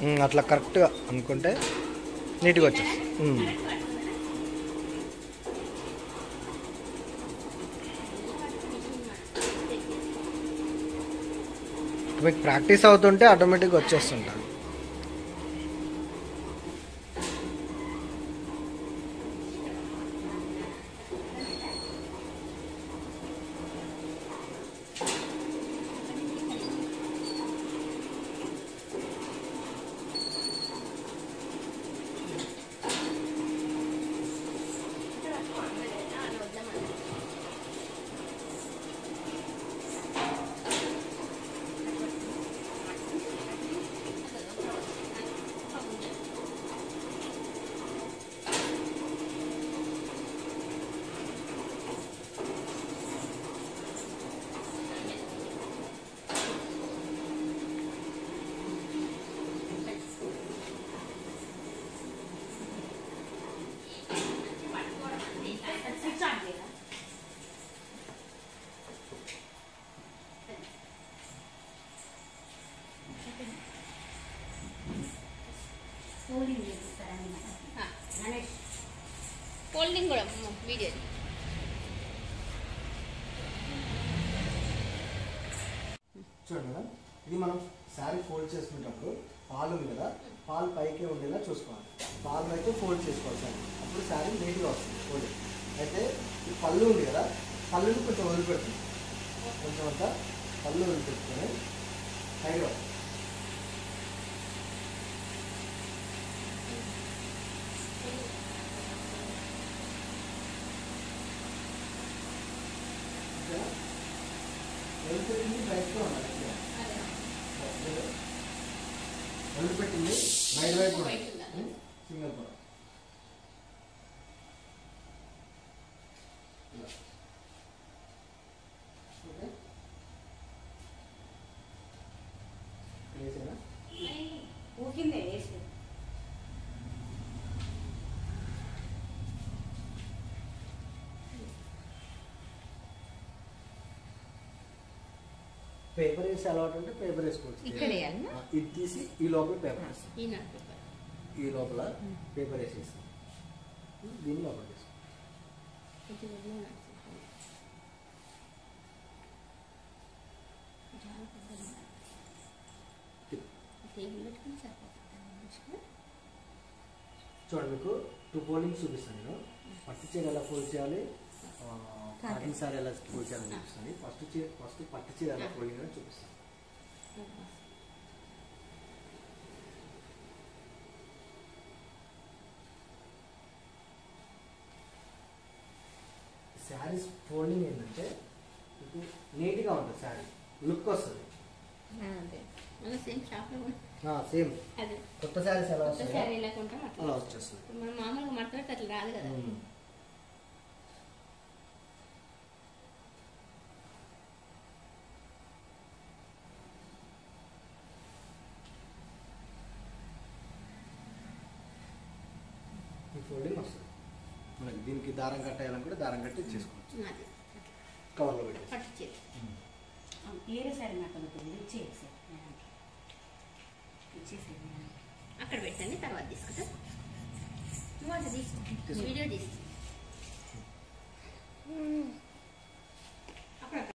ఉమ్, అట్లా కరెక్ట్గా అనుకుంటే నీట్గా వచ్చేస్తుంది ఉమ్. మీకు ప్రాక్టీస్ అవుతుంటే ఆటోమేటిక్గా వచ్చేస్తుంటారు ఫోల్డింగ్ కూడా వీడియో చూడండి మేడం ఇది మనం శారీ ఫోల్డ్ చేసుకునేటప్పుడు పాలు ఉంది కదా పాలు పైకే ఉండేలా చూసుకోవాలి పాలు అయితే ఫోల్డ్ చేసుకోవాలి శారీ అప్పుడు శారీ నీట్గా వస్తుంది ఫోల్డ్ అయితే ఈ పళ్ళు ఉంది కదా పళ్ళుని కొంచెం వదిలిపెడుతుంది కొంచెం అంతా పళ్ళు వదిలిపెట్టుకొని పైగా ఓకేనా? వదిలిపెట్టింది బయటకే ఉండాలి ఓకేనా? వదిలిపెట్టింది బయట వైపు బయట ఉండాలి. సింగల్ పొర ఇలా. ఓకే వేసేనా ఊకిందే వేసి పేపర్ వేసి అలవాటు అంటే పేపర్ వేసుకోవచ్చు ఇక్కడ వేయాలా? ఆ, ఇది తీసి ఈ లోపల పేపర్ వేస్తాం ఈనాడు పేపర్ ఈ లోపల పేపర్ వేసేస్తాం దీని లోపల వేస్తాం ఇది వదిలేనా? జాగ్రత్తగా ఉండాలి. టేబుల్ పెట్టుకుని సరిపోతుంది చూడండి మీకు టూ ఫోల్డింగ్స్ చూపిస్తాను నేను పట్టు చీర ఎలా ఫోల్డ్ చేయాలి ఆ, కాటన్ సారీ ఎలా ఫోల్డ్ చేయాలని చూపిస్తాను ఫస్ట్ చీర ఫస్ట్ పట్టు చీర ఎలా ఫోల్డింగ్ అని చూపిస్తాను శారీస్ ఫోల్డింగ్ ఏంటంటే మీకు నీట్గా ఉంటుంది శారీ లుక్ వస్తుంది అదే మళ్ళీ సేమ్ షాప్లో కూడా సేమ్ అదే కొత్త శారీస్ ఎలా కొత్త వస్తాయి శారీ ఎలా కొంటాం అట్లా అలా వచ్చేస్తుంది ఇప్పుడు మనం మామూలుగా మడత పెడితే అట్లా రాదు కదా ఉమ్. ఈ ఫోల్డింగ్ వస్తుంది మనకి దీనికి దారం కట్టేయాలనుకుంటే దారం కట్టి చేసుకోవచ్చు అది కవర్లో పెట్టేసి పట్టు చీర ఏరే సరే నాకు అవుతుంది ఇచ్చేసి ఇచ్చేసి అక్కడ పెట్టండి తర్వాత తీసుకుంటా నువ్వు అది తీసుకో తీసుకో. వీడియో తీసుకో